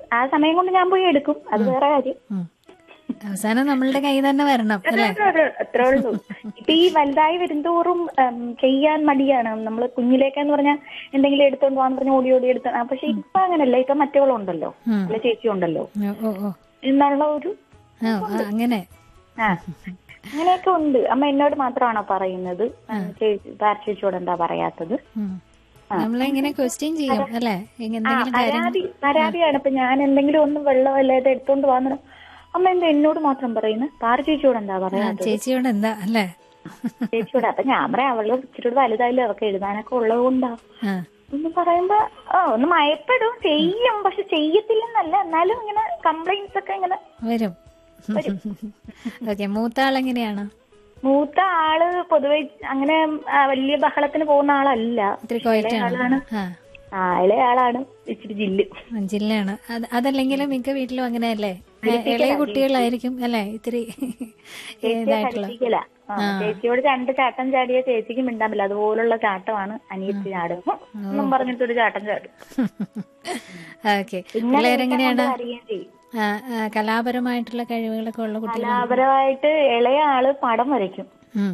ആ സമയം കൊണ്ട് ഞാൻ പോയി എടുക്കും അത് വേറെ കാര്യം ഉം. അവസാനം നമ്മളുടെ കൈ തന്നെ വരണം അല്ലേ അതെ, അതെ, അത്രേ ഉള്ളൂ ഇപ്പൊ ഈ വലുതായി വരുന്തോറും ഉം, ചെയ്യാൻ മടിയാണ് നമ്മൾ കുഞ്ഞിലേക്കെന്ന് പറഞ്ഞാൽ എന്തെങ്കിലും എടുത്തോണ്ട് പോകാന്ന് പറഞ്ഞ ഓടി ഓടി എടുത്ത പക്ഷെ ഇപ്പൊ അങ്ങനല്ല ഇപ്പൊ മറ്റവളുണ്ടല്ലോ ഉം. അല്ല ചേച്ചി ഉണ്ടല്ലോ ഓ ഓ ഓ എന്നുള്ള ഒരു ആ ആ, അങ്ങനെ ആ അങ്ങനെയൊക്കെ ഉണ്ട് അമ്മ എന്നോട് മാത്രമാണോ പറയുന്നത് ചേച്ചി ചേച്ചിയോട് എന്താ പറയാത്തത് ഉം. നമ്മളെങ്ങനെ ക്വസ്റ്റ്യൻ ചെയ്യും അല്ലേ ഇങ്ങ- ആ എന്തെങ്കിലും കാര്യം പരാതി പരാതിയാണ് ഇപ്പൊ ഞാൻ എന്തെങ്കിലും ഒന്നും വെള്ളം അല്ലാതെ എടുത്തോണ്ട് വന്നു അമ്മ എന്താ എന്നോട് മാത്രം പറയുന്നത് പാറ ചേച്ചിയോട് എന്താ ആ, പറയാ ചേച്ചിയോട് എന്താ അല്ലേ ചേച്ചിയോട് അപ്പൊ ഞാൻ പറയാം അവള് ഇച്ചിരി വലുതായാലും അവർക്ക് എഴുതാനൊക്കെ ഉള്ളത് കൊണ്ടാ ആ ഒന്ന് പറയുമ്പോ ആ ഒന്ന് മയപ്പെടും ചെയ്യും പക്ഷെ ചെയ്യത്തില്ലെന്നല്ല എന്നാലും ഇങ്ങനെ കംപ്ലൈന്റ്സ് ഒക്കെ ഇങ്ങനെ വരും ഓക്കെ മൂത്ത ആളെങ്ങനെയാണ് മൂത്ത ആള് പൊതുവെ അങ്ങനെ ആ, വലിയ ബഹളത്തിന് പോകുന്ന ആളല്ല ഇത്തിരി കോയറ്റാണ് ആ ആ ഇളയ ആളാണ് ഇച്ചിരി ജില്ല് ജില്ലയാണ് അത് അതല്ലെങ്കിലും മിക്ക വീട്ടിലും അങ്ങനെയല്ലേ ഏ, ഇളയ കുട്ടികളായിരിക്കും അല്ലേ ഇത്തിരി ഇതായിട്ടുള്ള പഠിപ്പിക്കല ചേച്ചിയോട് രണ്ട് ചാട്ടം ചാടിയ ചേച്ചിക്ക് മിണ്ടാൻ പറ്റില്ല അതുപോലുള്ള ചാട്ടമാണ് അനിയത്തി ചാടും എന്നും പറഞ്ഞിട്ടൊരു ചാട്ടം ചാടും ഓക്കെ പിള്ളേരെങ്ങനെയാണ് അറിയുകയും ചെയ്യും ആ, ആ, കലാപരമായിട്ടുള്ള കഴിവുകളൊക്കെ ഉള്ള കുട്ടികൾ കലാപരമായിട്ട് ഇളയ ആള് പടം വരയ്ക്കും ഉം.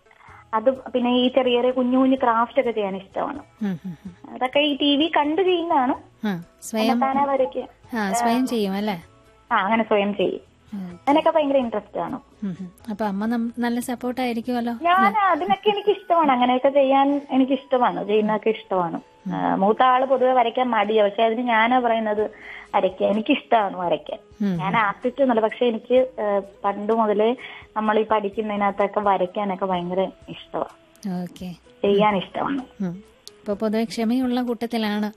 അത് പിന്നെ ഈ ചെറിയ ചെറിയ കുഞ്ഞു കുഞ്ഞു ക്രാഫ്റ്റ് ഒക്കെ ചെയ്യാൻ ഇഷ്ടമാണ് ഉം, ഉം, ഉം. അതൊക്കെ ഈ ടി വി കണ്ടു ചെയ്യുന്നതാണ് ആ സ്വയം താനെ വരയ്ക്കുക ആ സ്വയം ചെയ്യും അല്ലേ ആ അങ്ങനെ സ്വയം ചെയ്യും ഉം. അതിനൊക്കെ ഭയങ്കര ഇൻട്രസ്റ്റ് ആണ് ഉം, ഉം. അപ്പൊ അമ്മ നം- നല്ല സപ്പോർട്ട് ആയിരിക്കുമല്ലോ ഞാൻ അതിനൊക്കെ എനിക്ക് ഇഷ്ടമാണ് അങ്ങനെയൊക്കെ ചെയ്യാൻ എനിക്ക് ഇഷ്ടമാണ് ചെയ്യുന്നതൊക്കെ ഇഷ്ടമാണ് ആ, മൂത്ത ആള് പൊതുവെ വരയ്ക്കാൻ മടിയാ പക്ഷെ അതിന് ഞാനാ പറയുന്നത് വരയ്ക്കാൻ എനിക്ക് ഇഷ്ടമാണ് വരയ്ക്കാൻ ഉം. ഞാൻ ആർട്ടിസ്റ്റ് ഒന്നുമല്ല പക്ഷെ എനിക്ക് ആ, പണ്ട് മുതലേ നമ്മൾ ഈ പഠിക്കുന്നതിനകത്തൊക്കെ വരയ്ക്കാനൊക്കെ ഭയങ്കര ഇഷ്ടമാണ് ഓക്കെ ചെയ്യാൻ ഇഷ്ടമാണ് ഇപ്പൊ പൊതുവെ ക്ഷമയുള്ള കൂട്ടത്തിലാണ്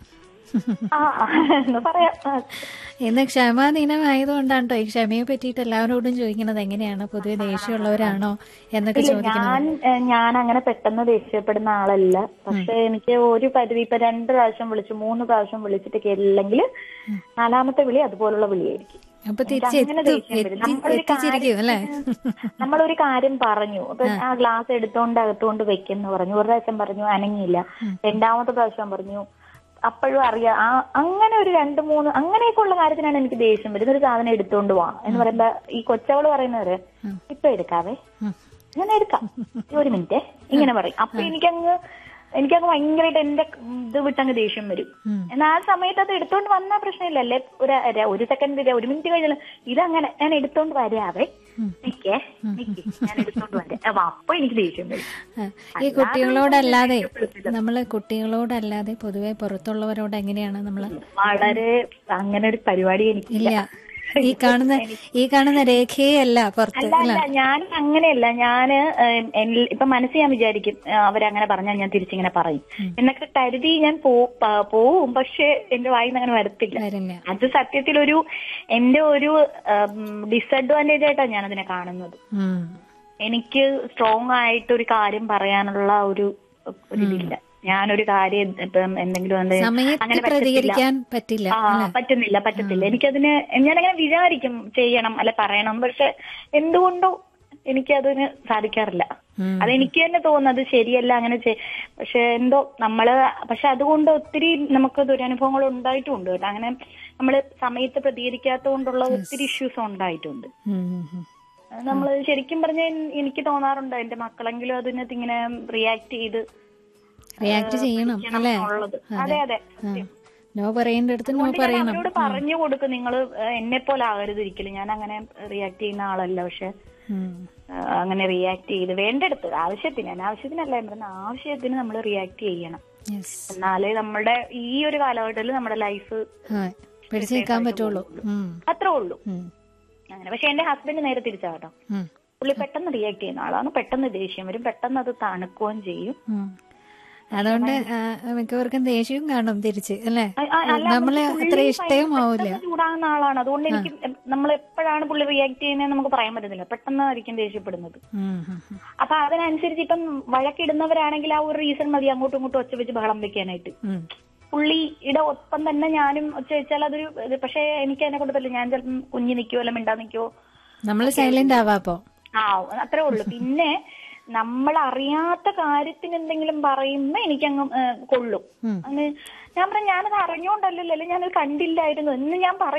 ആ ആ, എന്ന് പറയാം ആ, ഇന്ന് ക്ഷമാ ദിനമായതുകൊണ്ടാണ് കേട്ടോ ഈ ക്ഷമയെ പറ്റിയിട്ട് എല്ലാവരോടും ചോദിക്കുന്നത് എങ്ങനെയാണ് പൊതുവെ ദേഷ്യമുള്ളവരാണോ എന്നൊക്കെ ഇല്ല, ചോദിക്കുന്നത് ഞാൻ ഏ, ഞാൻ അങ്ങനെ പെട്ടെന്ന് ദേഷ്യപ്പെടുന്ന ആളല്ല പക്ഷെ എനിക്ക് ഒരു പരിധി ഇപ്പൊ രണ്ട് പ്രാവശ്യം വിളിച്ചു മൂന്ന് പ്രാവശ്യം വിളിച്ചിട്ട് കേട്ടില്ലെങ്കിൽ നാലാമത്തെ വിളി അതുപോലുള്ള വിളിയായിരിക്കും അപ്പൊ എനിക്ക് തിരിച്ച് അങ്ങനെ എത്തും ദേഷ്യം വരും. എത്തി നമ്മളൊരു എത്തിച്ചിരിക്കും അല്ലേ കാര്യത്തിന് നമ്മളൊരു കാര്യം പറഞ്ഞു അപ്പൊ ആ ഗ്ലാസ് എടുത്തോണ്ട് അകത്തോണ്ട് വെക്കെന്ന് പറഞ്ഞു ഒരു പ്രാവശ്യം പറഞ്ഞു അനങ്ങിയില്ല രണ്ടാമത്തെ പ്രാവശ്യം പറഞ്ഞു അപ്പോഴും അറിയാം ആ അങ്ങനെ ഒരു രണ്ട് മൂന്ന് അങ്ങനെയൊക്കെ ഉള്ള കാര്യത്തിനാണ് എനിക്ക് ദേഷ്യം വരുന്നത് ഒരു സാധനം എടുത്തോണ്ട് പോവാം എന്ന് പറയുമ്പോ ഈ കൊച്ചവള് പറയുന്നവര് ഇപ്പൊ എടുക്കാവേ ഉം. ഞാൻ എടുക്കാം ഒരു മിനിറ്റ് ഇങ്ങനെ പറയും അപ്പൊ എനിക്കങ്ങ് എനിക്കങ്ങ് ഭയങ്കരമായിട്ട് എന്റെ ഇത് വിട്ടങ്ങ് ദേഷ്യം വരും ഉം. എന്നാൽ ആ സമയത്ത് അത് എടുത്തോണ്ട് വന്നാ പ്രശ്നമില്ല അല്ലേ ഒരു ര- ഒരു സെക്കൻഡ് ഒരു മിനിറ്റ് കഴിഞ്ഞാൽ ഇതങ്ങനെ ഞാൻ എടുത്തോണ്ട് വരാവേ നിക്കേ നിക്ക് ഞാൻ എടുത്തോണ്ട് വരാം അപ്പൊ അപ്പൊ എനിക്ക് ദേഷ്യം വരും ആ, ഈ കുട്ടികളോടല്ലാതെ നമ്മള് കുട്ടികളോടല്ലാതെ പൊതുവെ പുറത്തുള്ളവരോട് എങ്ങനെയാണ് നമ്മള് വളരെ അങ്ങനെ ഒരു പരിപാടി എനിക്കില്ല ഇല്ല ഈ കാണുന്ന ഈ കാണുന്ന രേഖയെ അല്ല പുറത്ത് അല്ല അല്ല ഞാൻ അങ്ങനെയല്ല ഞാന് ഏഹ്, എൽ- ഇപ്പൊ മനസ്സിൽ ഞാൻ വിചാരിക്കും ഏഹ്, അവരങ്ങനെ പറഞ്ഞാൽ ഞാൻ തിരിച്ചിങ്ങനെ പറയും എന്നൊക്കെ കരുതി ഞാൻ പോ- പ- പോവും പക്ഷെ എന്റെ വായിന്ന് അങ്ങനെ വരത്തില്ല വരില്ല അത് സത്യത്തിൽ ഒരു എന്റെ ഒരു ഡിസഡ്വാൻറ്റേജ് ആയിട്ടാണ് ഞാൻ അതിനെ കാണുന്നത് ഉം. എനിക്ക് സ്ട്രോങ് ആയിട്ട് ഒരു കാര്യം പറയാനുള്ള ഒരു ഒരു ഇതില്ല ഞാനൊരു കാര്യം ഇപ്പം എന്തെങ്കിലും എന്ത് സമയത്ത് അങ്ങനെ പറ്റത്തില്ല. പ്രതികരിക്കാൻ പറ്റില്ല ആ പറ്റുന്നില്ല പറ്റത്തില്ല എനിക്കതിന് ഞാനങ്ങനെ വിചാരിക്കും ചെയ്യണം അല്ലെ പറയണം പക്ഷെ എന്തുകൊണ്ടോ എനിക്കതിന് സാധിക്കാറില്ല ഉം. അതെനിക്ക് തന്നെ തോന്നുന്നത് ശരിയല്ല അങ്ങനെ ചെയ്- പക്ഷെ എന്തോ നമ്മള് പക്ഷെ അതുകൊണ്ട് ഒത്തിരി നമുക്ക് ദുരനുഭവങ്ങൾ ഉണ്ടായിട്ടുണ്ട് കേട്ടോ അങ്ങനെ നമ്മള് സമയത്ത് പ്രതികരിക്കാത്തത് കൊണ്ടുള്ള ഒത്തിരി ഇഷ്യൂസ് ഉണ്ടായിട്ടുണ്ട് ഉം, ഉം, ഉം. നമ്മൾ ശരിക്കും പറഞ്ഞ എനിക്ക് തോന്നാറുണ്ട് എന്റെ മക്കളെങ്കിലും അതിനകത്ത് ഇങ്ങനെ റിയാക്ട് ചെയ്ത് റിയാക്ട് ചെയ്യണം അല്ലേ ഉള്ളത് അതെ അതെ ആ. നോ പറയേണ്ടടുത്ത് നോ അതുകൊണ്ട് ഞാൻ പറയണം അവരോട് പറഞ്ഞു കൊടുക്കും നിങ്ങൾ എന്നെ പോലെ ആകരുത് ഒരിക്കലും ഞാൻ അങ്ങനെ റിയാക്ട് ചെയ്യുന്ന ആളല്ല പക്ഷെ ഉം. ആ, അങ്ങനെ റിയാക്ട് ചെയ്ത് വേണ്ടെടുത്ത് ആവശ്യത്തിന് അനാവശ്യത്തിനല്ല ഞാൻ പറയുന്നത് ആവശ്യത്തിന് നമ്മൾ റിയാക്ട് ചെയ്യണം Yes. എന്നാലേ നമ്മുടെ ഈ ഒരു കാലഘട്ടത്തിൽ നമ്മുടെ ലൈഫ് ആ, പിടിച്ചു നിൽക്കാൻ പറ്റുള്ളൂ ഉം. അത്രേ ഉള്ളൂ ഉം. അങ്ങനെ പക്ഷെ എന്റെ ഹസ്ബൻഡ് നേരെ തിരിച്ചാട്ടോ ഉം. പുള്ളി പെട്ടെന്ന് റിയാക്ട് ചെയ്യുന്ന ആളാണ് പെട്ടെന്ന് ദേഷ്യം വരും പെട്ടെന്ന് അത് തണുക്കുകയും ചെയ്യും ഉം. അതുകൊണ്ട് ആ, മിക്കവർക്കും ദേഷ്യവും കാണും തിരിച്ച് അല്ലേ അ- അ- അല്ല, നമ്മളെ പുള്ളി അത്ര ഇഷ്ടവും ആവില്ല പെട്ടെന്ന് ചൂടാകുന്ന ആളാണ് അതുകൊണ്ട് എനിക്ക് നമ്മൾ എപ്പോഴാണ് പുള്ളി റിയാക്ട് ചെയ്യുന്നത് നമുക്ക് പറയാൻ പറ്റുന്നില്ല പെട്ടെന്നായിരിക്കും ദേഷ്യപ്പെടുന്നത് ഉം, ഉം, ഉം. അപ്പൊ അതിനനുസരിച്ച് ഇപ്പം വഴക്കിടുന്നവരാണെങ്കിൽ ആ ഒരു റീസൺ മതി അങ്ങോട്ടും ഇങ്ങോട്ടും ഒച്ച വെച്ച് ബഹളം വെക്കാനായിട്ട് ഉം. പുള്ളിയുടെ ഒപ്പം തന്നെ ഞാനും ഒച്ച വെച്ചാൽ അതൊരു ഇത് പക്ഷേ എനിക്ക് അതിനെ കൊണ്ട് പറ്റില്ല ഞാൻ ചിലപ്പം കുഞ്ഞി നിൽക്കുവോ അല്ല മിണ്ടാ നിൽക്കുവോ നമ്മള് സൈലന്റ് ആവാ അപ്പോ ആ അത്രേ ഉള്ളൂ പിന്നെ നമ്മൾ അറിയാത്ത കാര്യത്തിന് എന്തെങ്കിലും പറയുമ്പോ എനിക്കങ്ങ് ഏഹ്, കൊള്ളും ഉം. അങ്ങ് ഞാൻ പറഞ്ഞു ഞാനത് അറിഞ്ഞോണ്ടല്ലല്ലോ അല്ലെ ഞാനത് കണ്ടില്ലായിരുന്നു എന്ന് ഞാൻ പറയും